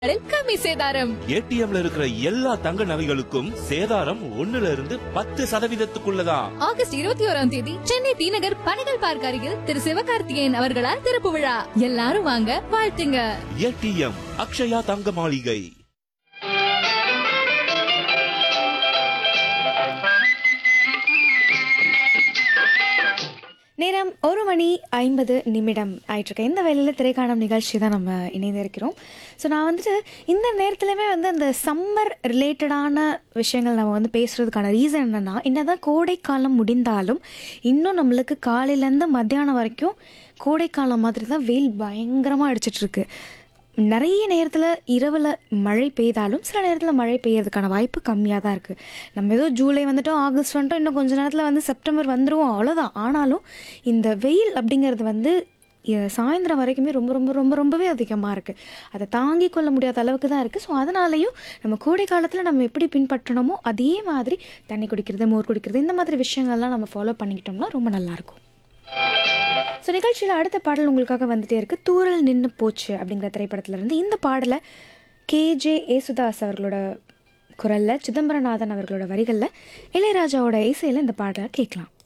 கம்மி சேதாரம் ஏடிஎம்ல இருக்கிற எல்லா தங்க நகைகளுக்கும் சேதாரம் ஒண்ணுல இருந்து பத்து சதவீதத்துக்குள்ளதான் ஆகஸ்ட் இருபத்தி ஓராம் தேதி சென்னை டி நகர் பனகல் பார்க் அருகில் திரு சிவகார்த்திகேயன் அவர்களால் திறப்பு விழா எல்லாரும் வாங்க வாழ்த்துங்க ஏடிஎம் அக்ஷயா தங்க மாளிகை நேரம் ஒரு மணி ஐம்பது நிமிடம் ஆயிட்டிருக்கு இந்த வேலையில் திரைக்காணும் நிகழ்ச்சி தான் நம்ம இணைந்திருக்கிறோம் ஸோ நான் வந்துட்டு இந்த நேரத்துலையுமே வந்து அந்த சம்மர் ரிலேட்டடான விஷயங்கள் நம்ம வந்து பேசுகிறதுக்கான ரீசன் என்னென்னா என்னதான் கோடைக்காலம் முடிந்தாலும் இன்னும் நம்மளுக்கு காலையிலேருந்து மத்தியானம் வரைக்கும் கோடைக்காலம் மாதிரி தான் வெயில் பயங்கரமாக அடிச்சிட்ருக்கு நிறைய நேரத்தில் இரவில் மழை பெய்தாலும் சில நேரத்தில் மழை பெய்யறதுக்கான வாய்ப்பு கம்மியாக தான் இருக்குது நம்ம ஏதோ ஜூலை வந்துட்டோம் ஆகஸ்ட் வந்துட்டோம் இன்னும் கொஞ்ச நேரத்தில் வந்து செப்டம்பர் வந்துருவோம் அவ்வளோதான் ஆனாலும் இந்த வெயில் அப்படிங்கிறது வந்து எ- சாயந்தரம் வரைக்குமே ரொம்ப ரொம்ப ரொம்ப ரொம்பவே அதிகமாக இருக்குது அதை தாங்கி கொள்ள முடியாத அளவுக்கு தான் இருக்குது ஸோ அதனாலையும் நம்ம கோடை காலத்தில் நம்ம எப்படி பின்பற்றணுமோ அதே மாதிரி தண்ணி குடிக்கிறது மோர் குடிக்கிறது இந்த மாதிரி விஷயங்கள்லாம் நம்ம ஃபாலோ பண்ணிக்கிட்டோம்னா ரொம்ப நல்லாயிருக்கும் ஸோ நிகழ்ச்சியில் அடுத்த பாடல் உங்களுக்காக வந்துட்டே இருக்கு தூரல் நின்று போச்சு அப்படிங்கிற திரைப்படத்துல இருந்து இந்த பாடலை கேஜே ஏசுதாஸ் அவர்களோட குரலில் சிதம்பரநாதன் அவர்களோட வரிகளில் இளையராஜாவோட இசையில் இந்த பாடலை கேட்கலாம்